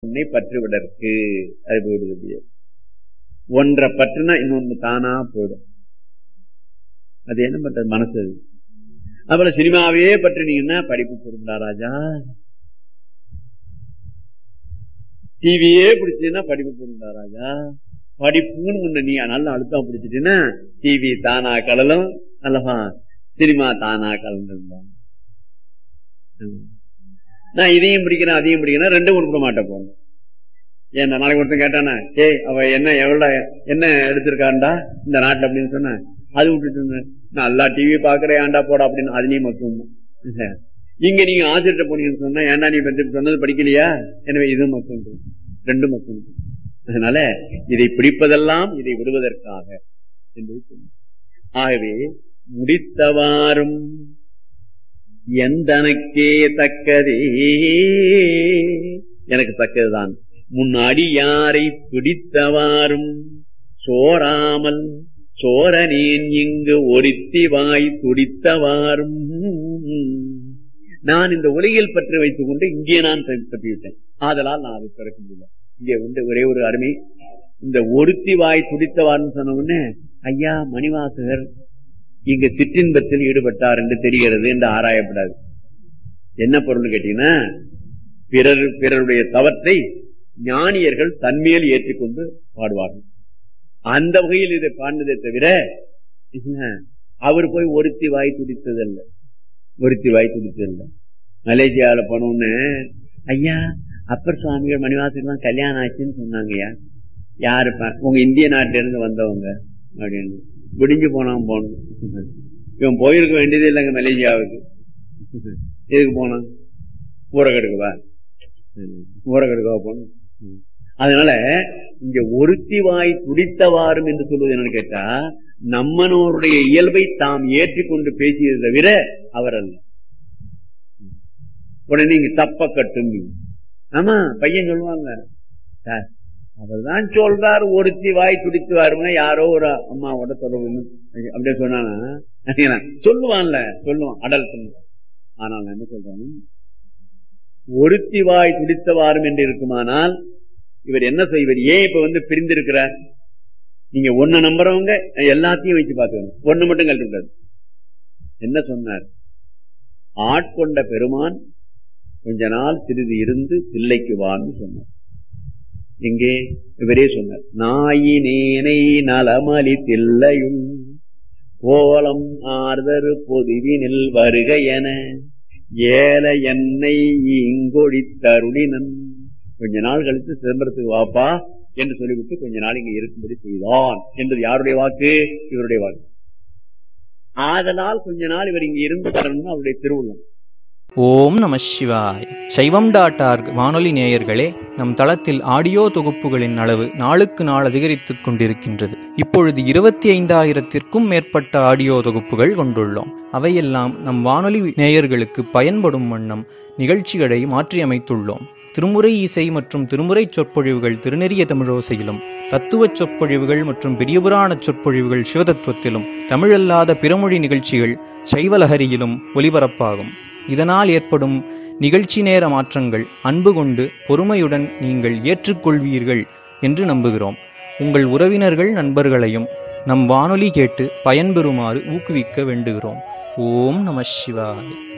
உன்னை பற்றுவிடற்கு அது போயிடுது ஒன்றை பற்றுனா இன்னொன்னு தானா போயிடும் அது என்ன பண்றது மனசு அது. அப்புறம் சினிமாவே பற்றினீங்கன்னா படிப்பு பொருந்தா ராஜா டிவியே பிடிச்சதுன்னா படிப்பு பொருந்தா ராஜா படிப்புன்னு ஒண்ணு நீ நல்ல அழுத்தம் பிடிச்சிட்டீங்கன்னா டிவி தானா கடலும் அல்லவா சினிமா தானா கலந்துருந்தான் நான் இதையும் பிடிக்கிறேன் அதையும் பிடிக்கிறேன் ரெண்டும் கொடுக்க மாட்டேன் போன ஏன் நாளைக்கு ஒருத்தன் கேட்டானா ஏய் அவ என்ன எவ்வளவு என்ன எடுத்திருக்காண்டா இந்த நாட்டுல அப்படின்னு சொன்னேன் அது விட்டுட்டு இருந்தேன். நான் எல்லா டிவி பாக்குறேன் ஏன்டா போடா அப்படின்னு அதுலயும் மக்கும் இங்க நீங்க ஆசிரியர்கிட்ட போனீங்கன்னு சொன்னா ஏன்டா நீ பத்தி சொன்னது படிக்கலையா எனவே இதுவும் மக்கும் ரெண்டும் மக்கும் அதனால இதை பிடிப்பதெல்லாம் இதை விடுவதற்காக என்று சொன்னார். ஆகவே முடித்தவாறும் எந்தனக்கே தக்கதே எனக்கு தக்கதுதான் முன்னாடி யாரை பிடித்தவாறும் சோராமல் சோரனேன் இங்கு ஒருத்தி வாய் துடித்தவாறும் நான் இந்த உலகில் பற்றி வைத்துக் கொண்டு இங்கே நான் பற்றிவிட்டேன் ஆதலால் நான் அதை பிறக்க முடியல இங்கே வந்து ஒரே ஒரு அருமை இந்த ஒருத்தி வாய் துடித்தவார்னு சொன்ன உடனே ஐயா மணிவாசகர் இங்க சிற்றின்பத்தில் ஈடுபட்டார் என்று தெரிகிறது என்று ஆராயப்படாது என்ன பொருள் கேட்டீங்கன்னா பிறர் பிறருடைய தவற்றை ஞானியர்கள் தன்மேல் ஏற்றிக்கொண்டு பாடுவார்கள் அந்த வகையில் இதை பாடினதை தவிர என்ன, அவர் போய் ஒருத்தி வாய் துடித்ததல்ல ஒருத்தி வாய் துடித்ததில்ல மலேசியாவில போனோன்னு ஐயா அப்பர் சுவாமிகள் மணிவாசகர்லாம் கல்யாணம் ஆச்சுன்னு சொன்னாங்கய்யா யாருப்பா உங்க இந்திய நாட்டில இருந்து வந்தவங்க அப்படின்னு விடிஞ்சு போனான் போனோம் இவன் போயிருக்க வேண்டியது இல்லைங்க மலேசியாவுக்கு எதுக்கு போனான் ஊரகெடுக்கவா ஊரகெடுக்கவா போனோம் அதனால இங்க ஒருத்தி வாய் துடித்தவாறும் என்று சொல்வது என்னன்னு கேட்டா நம்மனோருடைய இயல்பை தாம் ஏற்றிக்கொண்டு பேசியதை தவிர அவர் அல்ல உடனே இங்க தப்ப கட்டும் ஆமா பையன் சொல்லுவாங்க சார் அவர்தான் சொல்றாரு ஒருத்தி வாய் துடித்து வரும்னா யாரோ ஒரு அம்மாவோட தொடர்பு அப்படியே சொன்னானா சொல்லுவான்ல சொல்லுவான் அடல் சொல்லுவான் ஆனால் நான் என்ன சொல்றேன் ஒருத்தி வாய் துடித்தவாறும் என்று இருக்குமானால் இவர் என்ன செய்வர் ஏன் இப்ப வந்து பிரிந்திருக்கிறார் நீங்க ஒன்ன நம்புறவங்க எல்லாத்தையும் வச்சு பார்க்கணும் ஒண்ணு மட்டும் கழட்டக்கூடாது என்ன சொன்னார் ஆட்கொண்ட பெருமான் கொஞ்ச நாள் சிறிது இருந்து தில்லைக்கு வான்னு சொன்னார் எங்கே இவரே சொன்னார் நாயினேனை நலமலி தில்லையும் கோலம் ஆர்தரு பொதுவினில் வருக என ஏல என்னை இங்கொழி தருளினன் கொஞ்ச நாள் கழித்து சிதம்பரத்துக்கு வாப்பா என்று சொல்லிவிட்டு கொஞ்ச நாள் இங்க இருக்கும்படி செய்தான் என்பது யாருடைய வாக்கு இவருடைய வாக்கு ஆதலால் கொஞ்ச நாள் இவர் இங்க இருந்து தரணும் அவருடைய திருவுள்ளம் ஓம் நம சிவாய் சைவம் டாட் ஆர்க் வானொலி நேயர்களே நம் தளத்தில் ஆடியோ தொகுப்புகளின் அளவு நாளுக்கு நாள் அதிகரித்துக் கொண்டிருக்கின்றது இப்பொழுது இருபத்தி ஐந்தாயிரத்திற்கும் மேற்பட்ட ஆடியோ தொகுப்புகள் கொண்டுள்ளோம் அவையெல்லாம் நம் வானொலி நேயர்களுக்கு பயன்படும் வண்ணம் நிகழ்ச்சிகளை மாற்றியமைத்துள்ளோம் திருமுறை இசை மற்றும் திருமுறை சொற்பொழிவுகள் திருநெறிய தமிழோசையிலும் தத்துவச் சொற்பொழிவுகள் மற்றும் பெரியபுராண சொற்பொழிவுகள் சிவதத்துவத்திலும் தமிழல்லாத பிறமொழி நிகழ்ச்சிகள் சைவலஹரியிலும் ஒலிபரப்பாகும் இதனால் ஏற்படும் நிகழ்ச்சி நேர மாற்றங்கள் அன்பு கொண்டு பொறுமையுடன் நீங்கள் ஏற்றுக்கொள்வீர்கள் என்று நம்புகிறோம் உங்கள் உறவினர்கள் நண்பர்களையும் நம் வானொலி கேட்டு பயன்பெறுமாறு ஊக்குவிக்க வேண்டுகிறோம் ஓம் நம சிவாய்